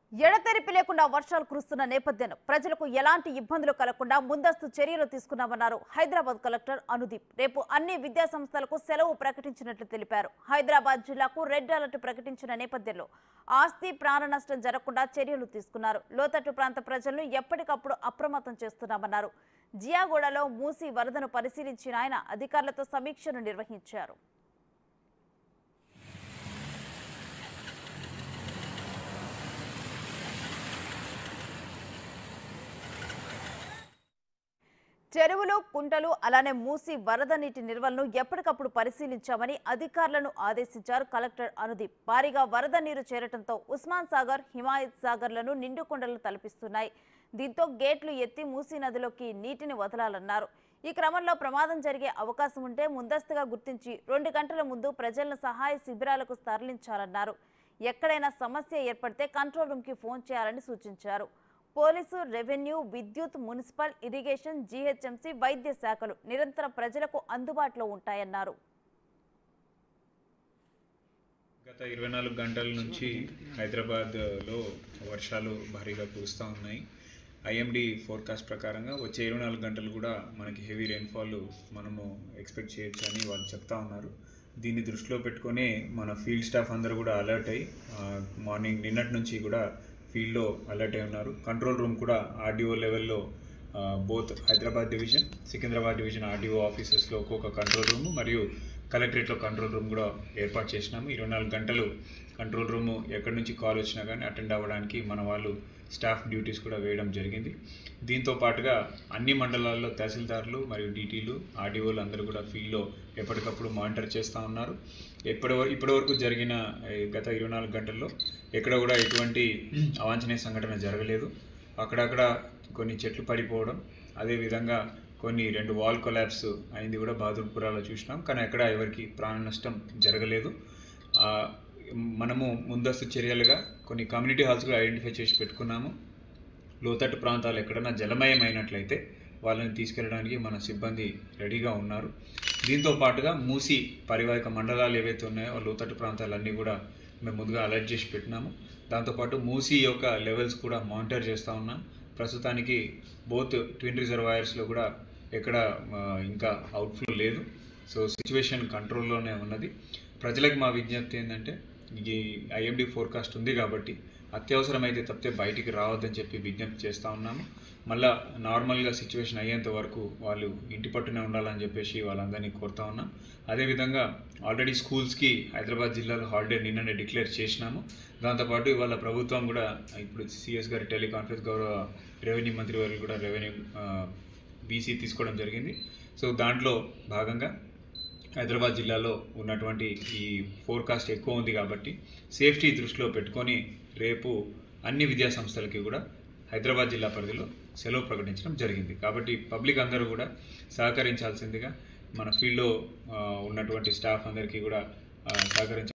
ఎడతెరిపి లేకుండా వర్షాలు కురుస్తున్న నేపథ్యంలో ప్రజలకు ఎలాంటి ఇబ్బందులు కలగకుండా ముందస్తు చర్యలు తీసుకున్నామన్నారు హైదరాబాద్ కలెక్టర్ అనుదీప్ రేపు అన్ని విద్యా సంస్థలకు సెలవు ప్రకటించినట్లు తెలిపారు హైదరాబాద్ జిల్లాకు రెడ్ అలర్ట్ ప్రకటించిన నేపథ్యంలో ఆస్తి ప్రాణ నష్టం జరగకుండా చర్యలు తీసుకున్నారు లోతట్టు ప్రాంత ప్రజలను ఎప్పటికప్పుడు అప్రమత్తం చేస్తున్నామన్నారు జియాగూడలో మూసి వరదను పరిశీలించిన ఆయన అధికారులతో సమీక్షను నిర్వహించారు చెరువులు కుంటలు అలానే మూసి వరద నీటి నిల్వలను ఎప్పటికప్పుడు పరిశీలించామని అధికారులను ఆదేశించారు కలెక్టర్ అనుదీప్ భారీగా వరద నీరు చేరటంతో ఉస్మాన్ సాగర్ హిమాయత్ సాగర్లను నిండుకుండలు తలపిస్తున్నాయి దీంతో గేట్లు ఎత్తి మూసీ నదిలోకి నీటిని వదలాలన్నారు ఈ క్రమంలో ప్రమాదం జరిగే అవకాశం ఉంటే ముందస్తుగా గుర్తించి రెండు గంటల ముందు ప్రజలను సహాయ శిబిరాలకు తరలించాలన్నారు ఎక్కడైనా సమస్య ఏర్పడితే కంట్రోల్ రూమ్కి ఫోన్ చేయాలని సూచించారు పోలీసు రెవెన్యూ విద్యుత్ మున్సిపల్ ఇరిగేషన్ జీహెచ్ఎంసీ వైద్య శాఖలు నిరంతరం ప్రజలకు అందుబాటులో ఉంటాయన్నారు గత ఇరవై నాలుగు గంటల నుంచి హైదరాబాద్లో వర్షాలు భారీగా కురుస్తూ ఉన్నాయి ఐఎండి ఫోర్కాస్ట్ ప్రకారంగా వచ్చే ఇరవై నాలుగు గంటలు కూడా మనకి హెవీ రెయిన్ఫాల్ మనము ఎక్స్పెక్ట్ చేయొచ్చు అని వాళ్ళు చెప్తా ఉన్నారు దీన్ని దృష్టిలో పెట్టుకొని మన ఫీల్డ్ స్టాఫ్ అందరూ కూడా అలర్ట్ అయ్యి ఆ, మార్నింగ్ నిన్నటి నుంచి కూడా ఫీల్డ్లో అలర్ట్ అయి ఉన్నారు కంట్రోల్ రూమ్ కూడా ఆర్డీఓ లెవెల్లో both Hyderabad division Secunderabad division RDO ఆఫీసెస్లో ఒక్కొక్క కంట్రోల్ రూమ్ మరియు కలెక్టరేట్లో కంట్రోల్ రూమ్ కూడా ఏర్పాటు చేసినాము ఇరవై నాలుగు గంటలు కంట్రోల్ రూమ్ ఎక్కడి నుంచి కాల్ వచ్చినా కానీ అటెండ్ అవ్వడానికి మన వాళ్ళు స్టాఫ్ డ్యూటీస్ కూడా వేయడం జరిగింది దీంతో పాటుగా అన్ని మండలాల్లో తహసీల్దార్లు మరియు డీటీలు ఆర్డీఓలు అందరూ కూడా ఫీల్డ్లో ఎప్పటికప్పుడు మానిటర్ చేస్తూ ఉన్నారు ఎప్పటి వరకు ఇప్పటి వరకు జరిగిన ఈ గత ఇరవై నాలుగు గంటల్లో ఎక్కడ కూడా ఎటువంటి అవాంఛనీయ సంఘటన జరగలేదు అక్కడక్కడ కొన్ని చెట్లు పడిపోవడం అదేవిధంగా కొన్ని రెండు వాల్ కొలాబ్స్ అయింది కూడా బహదూర్పురాలో చూసినాం కానీ ఎక్కడ ఎవరికి ప్రాణ నష్టం జరగలేదు ఆ, మనము ముందస్తు చర్యలుగా కొన్ని కమ్యూనిటీ హాల్స్ కూడా ఐడెంటిఫై చేసి పెట్టుకున్నాము లోతట్టు ప్రాంతాలు ఎక్కడైనా జలమయమైనట్లయితే వాళ్ళని తీసుకెళ్ళడానికి మన సిబ్బంది రెడీగా ఉన్నారు దీంతో పాటుగా మూసి పరివాహిక మండలాలు ఏవైతే ఉన్నాయో ఆ లోతట్టు ప్రాంతాలన్నీ కూడా మేము ముందుగా అలర్ట్ చేసి పెట్టినాము దాంతోపాటు మూసి యొక్క లెవెల్స్ కూడా మానిటర్ చేస్తూ ఉన్నాం ప్రస్తుతానికి బోత్ ట్విన్ రిజర్వాయర్స్లో కూడా ఎక్కడ ఆ, ఇంకా అవుట్ఫ్లో లేదు సో సిచ్యువేషన్ కంట్రోల్లోనే ఉన్నది ప్రజలకు మా విజ్ఞప్తి ఏంటంటే ఈ ఐఎండి ఫోర్కాస్ట్ ఉంది కాబట్టి అత్యవసరమైతే తప్పితే బయటికి రావద్దని చెప్పి విజ్ఞప్తి చేస్తూ ఉన్నాము మళ్ళా నార్మల్గా సిచ్యువేషన్ అయ్యేంత వరకు వాళ్ళు ఇంటి పట్టునే ఉండాలని చెప్పేసి వాళ్ళందరినీ కోరుతా ఉన్నాం అదేవిధంగా ఆల్రెడీ స్కూల్స్కి హైదరాబాద్ జిల్లాలో హాలిడే నిన్ననే డిక్లేర్ చేసినాము దాంతోపాటు ఇవాళ ప్రభుత్వం కూడా ఇప్పుడు సిఎస్ గారి టెలికాన్ఫరెన్స్ గౌరవ రెవెన్యూ మంత్రి వారు కూడా రెవెన్యూ బీసీ తీసుకోవడం జరిగింది సో దాంట్లో భాగంగా హైదరాబాద్ జిల్లాలో ఉన్నటువంటి ఈ ఫోర్కాస్ట్ ఎక్కువ ఉంది కాబట్టి సేఫ్టీ దృష్టిలో పెట్టుకొని రేపు అన్ని విద్యా సంస్థలకి కూడా హైదరాబాద్ జిల్లా పరిధిలో సెలవు ప్రకటించడం జరిగింది కాబట్టి పబ్లిక్ అందరూ కూడా సహకరించాల్సిందిగా మన ఫీల్డ్లో ఆ, ఉన్నటువంటి స్టాఫ్ అందరికీ కూడా ఆ, సహకరించాలి